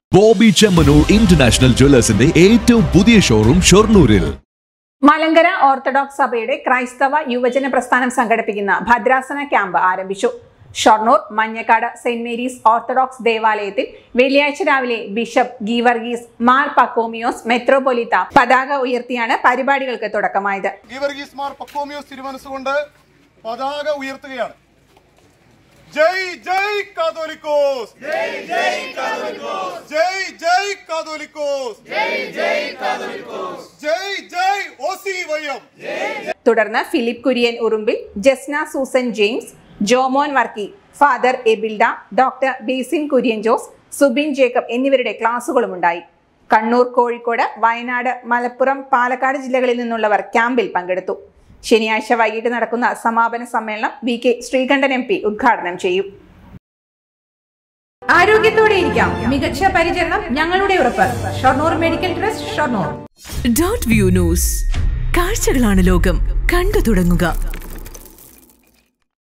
Bobby Chemmanur international ജ്വല്ലേഴ്സിന്റെ ഏറ്റവും പുതിയ showroom ഷൊർണൂരിൽ Malankara orthodox സഭയുടെ ക്രൈസ്തവ യുവജന പ്രസ്ഥാനം സംഘടിപ്പിക്കുന്ന ഭദ്രാസന ക്യാമ്പ് ആരംഭിച്ചു Shoranur Manjakkad saint Mary's orthodox ദേവാലയത്തിൽ വെള്ളിയാഴ്ച രാവിലെ ബിഷപ്പ് ഗീവർഗീസ് മാർ പക്കോമിയോസ് മെത്രോപൊലിത്ത പതാക ഉയർത്തിയാണ് പരിപാടികൾക്ക് തുടക്കമായത് ഗീവർഗീസ് മാർ പക്കോമിയോസ് തിരുമനസ്സുകൊണ്ട് പതാക ഉയർത്തുകയാണ് ജയ് ജയ് കാതോലിക്കോസ് ജയ് ജയ് കാതോലിക്കോസ് ജയ് ജയ് കാതോലിക്കോസ് ജയ് ജയ് ഓസി വൈഎം തുടർന്ന് ഫിലിപ്പ് കുര്യൻ ഉറുമ്പിൽ ജസ്ന സൂസൻ ജെയിംസ് ജോമോൻ വർക്കി ഫാദർ എബിൽഡ ഡോക്ടർ ബേസിൻ കുര്യൻ ജോസ് സുബിൻ ജേക്കബ് എന്നിവരുടെ ക്ലാസുകളും ഉണ്ടായി കണ്ണൂർ കോഴിക്കോട് വയനാട് മലപ്പുറം പാലക്കാട് ജില്ലകളിൽ നിന്നുള്ളവർ ക്യാമ്പിൽ പങ്കെടുത്തു ശനിയാഴ്ച വൈകിട്ട് നടക്കുന്ന സമാപന സമ്മേളനം V K Sreekandan M P ഉദ്ഘാടനം ചെയ്യും ആരോഗ്യത്തോടെ ഇരിക്കാം മികച്ച പരിചരണം ഞങ്ങളുടെ ഉറപ്പ് Shoranur medical trust Shoranur dot view news കാഴ്ചകളാണ് ലോകം കണ്ടു തുടങ്ങുക